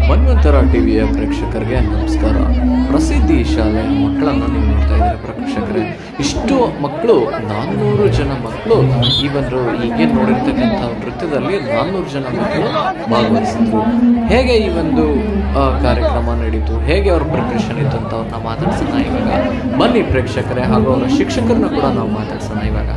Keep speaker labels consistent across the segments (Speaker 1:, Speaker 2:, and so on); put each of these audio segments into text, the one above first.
Speaker 1: ಮನ್ವಂತರ ಟಿವಿಯ ಪ್ರೇಕ್ಷಕರಿಗೆ ನಮಸ್ಕಾರ ಪ್ರಸಿದ್ಧಿ ಶಾಲೆ ಮಕ್ಕಳನ್ನು ನೀವು ನೋಡ್ತಾ ಇದ್ದಾರೆ ಪ್ರೇಕ್ಷಕರೇ ಇಷ್ಟು ಮಕ್ಕಳು ನಾನ್ನೂರು ಜನ ಮಕ್ಕಳು ಈ ಒಂದು ಈಗೇನು ನೋಡಿರ್ತಕ್ಕಂಥ ನೃತ್ಯದಲ್ಲಿ ನಾನ್ನೂರು ಜನ ಮಕ್ಕಳು ಭಾಗವಹಿಸಿದ್ರು ಹೇಗೆ ಈ ಒಂದು ಆ, ಕಾರ್ಯಕ್ರಮ ನಡೀತು ಹೇಗೆ ಅವ್ರ ಪ್ರಿಪ್ರೇಷನ್ ಇತ್ತು ಅಂತ ಅವ್ರನ್ನ ಮಾತಾಡ್ಸೋಣ ಇವಾಗ ಬನ್ನಿ ಪ್ರೇಕ್ಷಕರೇ ಹಾಗೂ ಅವರ ಶಿಕ್ಷಕರನ್ನ ಕೂಡ ನಾವು ಮಾತಾಡ್ಸೋಣ ಇವಾಗ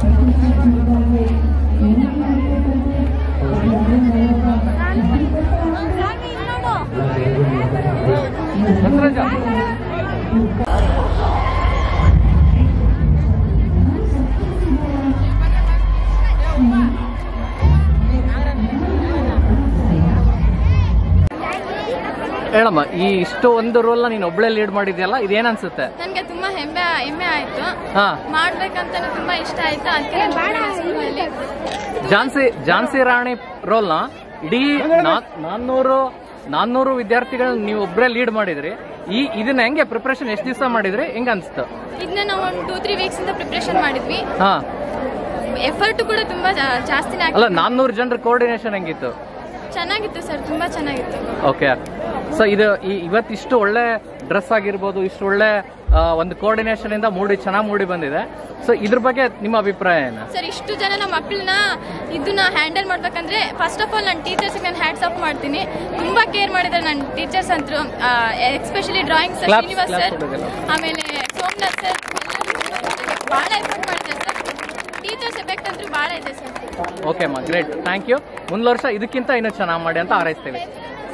Speaker 1: ಹೇಳಮ್ಮ ಈ ಇಷ್ಟು ಒಂದು ರೋಲ್ನ ನೀನು ಒಬ್ಳೆ ಲೀಡ್ ಮಾಡಿದ್ಯಲ್ಲ ಇದೇನ್ ಅನ್ಸುತ್ತೆ
Speaker 2: ನನಗೆ ತುಂಬಾ ಹೆಮ್ಮೆ ಹೆಮ್ಮೆ ಆಯ್ತು
Speaker 1: ಹಾ
Speaker 2: ಮಾಡ್ಬೇಕಂತ ತುಂಬಾ ಇಷ್ಟ ಆಯ್ತು ಅದಕ್ಕೆ ಸ್ಕೂಲಲ್ಲಿ
Speaker 1: ಝಾನ್ಸಿ ಝಾನ್ಸಿ ರಾಣಿ ರೋಲ್ನ ಇಡೀ ನಾ- ನಾನ್ನೂರು ನಾನ್ನೂರು ವಿದ್ಯಾರ್ಥಿಗಳನ್ನ ನೀವು ಒಬ್ರೇ ಲೀಡ್ ಮಾಡಿದ್ರಿ ಈ ಇದನ್ನ ಹೆಂಗೆ ಪ್ರಿಪರೇಷನ್ ಎಷ್ಟು ದಿವಸ ಮಾಡಿದ್ರಿ ಹೆಂಗ ಅನ್ಸ್ತು
Speaker 2: ಇದನ್ನ ನಾವು ಒಂದು ಟೂ ತ್ರೀ ವೀಕ್ಸ್ ಇಂದ ಪ್ರಿಪ್ರೇಷನ್ ಮಾಡಿದ್ವಿ
Speaker 1: ಹಾ
Speaker 2: ಎಫರ್ಟ್ ಕೂಡ ತುಂಬಾ ಜಾ- ಜಾಸ್ತಿನೇ
Speaker 1: ಅಲ್ಲ
Speaker 2: ಆಗಿ
Speaker 1: ನಾನ್ನೂರು ಜನರ ಕೋಆರ್ಡಿನೇಷನ್ ಹೆಂಗಿತ್ತು
Speaker 2: ಚೆನ್ನಾಗಿತ್ತು ಸರ್ ತುಂಬಾ ಚೆನ್ನಾಗಿತ್ತು
Speaker 1: ಓಕೆ ಸೊ ಇದು ಈ ಇವತ್ತಿಷ್ಟು ಒಳ್ಳೆ ಡ್ರೆಸ್ ಆಗಿರ್ಬೋದು ಇಷ್ಟು ಒಳ್ಳೆ ಆ, ಒಂದು ಕೋಆರ್ಡಿನೇಷನ್ ಇಂದ ಮೂಡಿ ಚೆನ್ನಾಗಿ ಮೂಡಿ ಬಂದಿದೆ ಸೊ ಇದ್ರ ಬಗ್ಗೆ ನಿಮ್ಮ ಅಭಿಪ್ರಾಯ ಏನು
Speaker 2: ಸರ್ ಇಷ್ಟು ಜನ ನಮ್ಮ ಮಕ್ಕಳನ್ನ ಇದನ್ನ ಹ್ಯಾಂಡಲ್ ಮಾಡ್ಬೇಕಂದ್ರೆ ಫಸ್ಟ್ ಆಫ್ ಆಲ್ ನನ್ನ ಟೀಚರ್ಸ್ಗೆ ನಾನು ಹ್ಯಾಟ್ಸ್ ಆಫ್ ಮಾಡ್ತೀನಿ ತುಂಬಾ ಕೇರ್ ಮಾಡಿದ್ದಾರೆ ನನ್ನ ಟೀಚರ್ಸ್ ಅಂತೂ especially drawing sir
Speaker 1: Claps,
Speaker 2: Srinivas
Speaker 1: claps
Speaker 2: sir
Speaker 1: ಕೊಡೋದಿಲ್ಲ.
Speaker 2: ಆಮೇಲೆ ಸೋಮನಾಥ್ ಸರ್ ಭಾಳ ಎಫರ್ಟ್ ಮಾಡಿದ್ದಾರೆ ಸರ್ ಟೀಚರ್ಸ್ ಎಫೆಕ್ಟ್ ಅಂತೂ ಭಾಳ ಇದೆ ಸರ್
Speaker 1: ಓಕೆ ಅಮ್ಮ ಗ್ರೇಟ್ ಥ್ಯಾಂಕ್ ಯು ಮುಂದಿನ ವರ್ಷ ಇದಕ್ಕಿಂತ ಇನ್ನೂ ಚೆನ್ನಾಗಿ ಮಾಡಿ ಅಂತ ಹಾರೈಸ್ತೀವಿ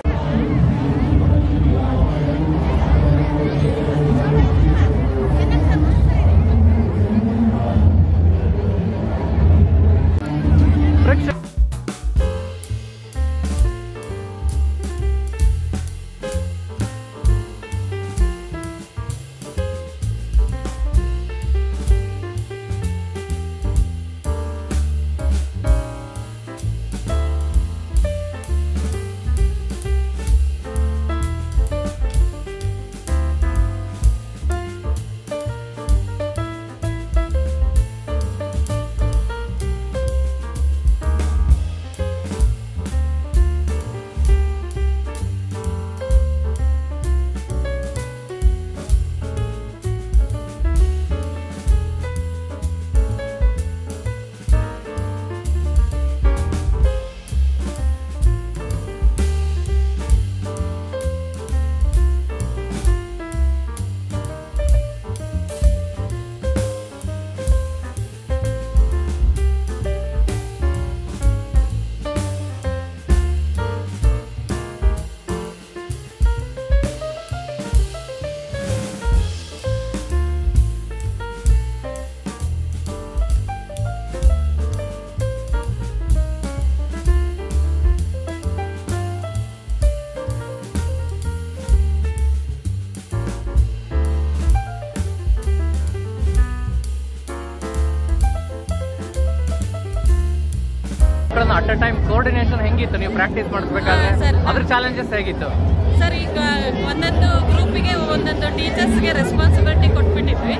Speaker 1: ಪ್ರೇಕ್ಷ ಅಟ್ ಅ ಟೈಮ್ ಕೋಆರ್ಡಿನೇಷನ್ ಹೆಂಗಿತ್ತು ನೀವು ಪ್ರಾಕ್ಟೀಸ್ ಮಾಡಿಸ್ಬೇಕಾದ್ರೆ
Speaker 3: ಹಾ, sir.
Speaker 1: ಅದ್ರ ಚಾಲೆಂಜಸ್ ಹೇಗಿತ್ತು
Speaker 3: ಸರ್ ಈಗ ಒಂದೊಂದು ಗ್ರೂಪಿಗೆ ಒಂದೊಂದು ಟೀಚರ್ಸ್ಗೆ ರೆಸ್ಪಾನ್ಸಿಬಿಲಿಟಿ ಕೊಟ್ಬಿಟ್ಟಿದ್ವಿ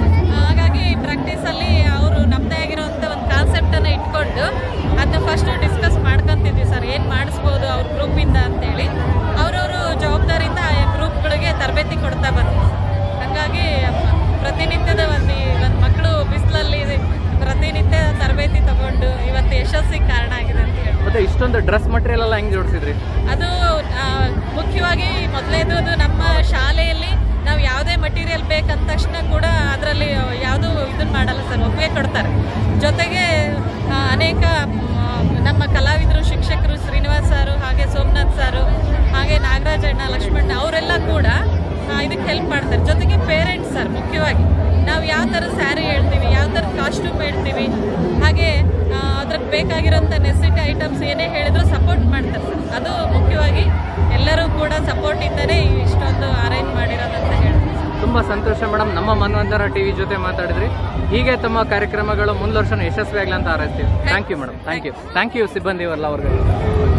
Speaker 3: ಹಾಗಾಗಿ ಪ್ರಾಕ್ಟೀಸಲ್ಲಿ ಅವರು ನಮ್ಮದೇ ಆಗಿರೋಂಥ ಒಂದು ಕಾನ್ಸೆಪ್ಟನ್ನು ಇಟ್ಕೊಂಡು ಅದನ್ನ ಫಸ್ಟು ಡಿಸ್ಕಸ್ ಮಾಡ್ಕೊತಿದ್ವಿ ಸರ್ ಏನು ಮಾಡಿಸ್ಬೋದು ಅವ್ರ ಗ್ರೂಪಿಂದ ಅಂತೇಳಿ ಅವರವರು ಜವಾಬ್ದಾರಿಯಿಂದ ಆ ಗ್ರೂಪ್ಗಳಿಗೆ ತರಬೇತಿ ಕೊಡ್ತಾ ಬಂದ್ವಿ ಹಾಗಾಗಿ ಪ್ರತಿನಿತ್ಯದ ಒಂದು ಒಂದು ಮಕ್ಕಳು ಬಿಸಿಲಲ್ಲಿ ಪ್ರತಿನಿತ್ಯ ತರಬೇತಿ ತಗೊಂಡು ಇವತ್ತು ಯಶಸ್ಸಿಗೆ ಕಾರಣ ಆಗಿದೆ ಅಂತ ಹೇಳಿ
Speaker 1: ಮತ್ತೆ ಇಷ್ಟೊಂದು ಡ್ರೆಸ್ ಮಟೀರಿಯಲ್ ಎಲ್ಲ ಹೆಂಗ್ ಜೋಡಿಸಿದ್ರಿ
Speaker 3: ಅದು ಆ, ಮುಖ್ಯವಾಗಿ ಮೊದಲೇದು ನಮ್ಮ ಶಾಲೆಯಲ್ಲಿ ನಾವು ಯಾವುದೇ ಮಟೀರಿಯಲ್ ಬೇಕಂದ ತಕ್ಷಣ ಕೂಡ ಅದರಲ್ಲಿ ಯಾವುದೂ ಇದನ್ನ ಮಾಡಲ್ಲ ಸರ್ ಒಪ್ಪಿಗೆ ಕೊಡ್ತಾರೆ ಜೊತೆಗೆ ಆ, ಅನೇಕ ಮ್, ನಮ್ಮ ಕಲಾವಿದರು ಶಿಕ್ಷಕರು ಶ್ರೀನಿವಾಸ್ ಸಾರು ಹಾಗೆ ಸೋಮನಾಥ್ ಸಾರು ಹಾಗೆ ನಾಗರಾಜಣ್ಣ ಲಕ್ಷ್ಮಣ್ಣ ಅವರೆಲ್ಲ ಕೂಡ ಆ, ಇದಕ್ಕೆ ಹೆಲ್ಪ್ ಮಾಡ್ತಾರೆ ಜೊತೆಗೆ ಪೇರೆಂಟ್ಸ್ ಸರ್ ಮುಖ್ಯವಾಗಿ ನಾವು ಯಾವ ಥರ ಸ್ಯಾರಿ ಹೇಳ್ತೀವಿ ಯಾವ ಥರ ಕಾಸ್ಟ್ಯೂಮ್ ಹೇಳ್ತೀವಿ ಹಾಗೆ ಆ, ಅದ್ರಕ್ಕೆ ಬೇಕಾಗಿರೋಂಥ ನೆಸಿಟಿ ಐಟಮ್ಸ್ ಏನೇ ಹೇಳಿದ್ರು ಸಪೋರ್ಟ್ ಮಾಡ್ತಾರೆ ಸರ್ ಅದು ಮುಖ್ಯವಾಗಿ ಎಲ್ಲರೂ ಕೂಡ ಸಪೋರ್ಟ್ ಇಂದನೇ ಇಷ್ಟೊಂದು ಅರೇಂಜ್ ಮಾಡಿರೋದಂತ ಹೇಳ್ತೀನಿ
Speaker 1: ತುಂಬಾ ಸಂತೋಷ ಮೇಡಮ್ ನಮ್ಮ ಮನ್ವಂತರ ಟಿವಿ ಜೊತೆ ಮಾತಾಡಿದ್ರಿ ಹೀಗೆ ತಮ್ಮ ಕಾರ್ಯಕ್ರಮಗಳು ಮುಂದುವರ್ಷಣ ಯಶಸ್ವಿ ಆಗ್ಲಿ ಅಂತ ಹಾರೈಸ್ತೀವಿ thank you madam thank you thank you ಸಿಬ್ಬಂದಿ ಎಲ್ಲ ಅವ್ರಿಗೆ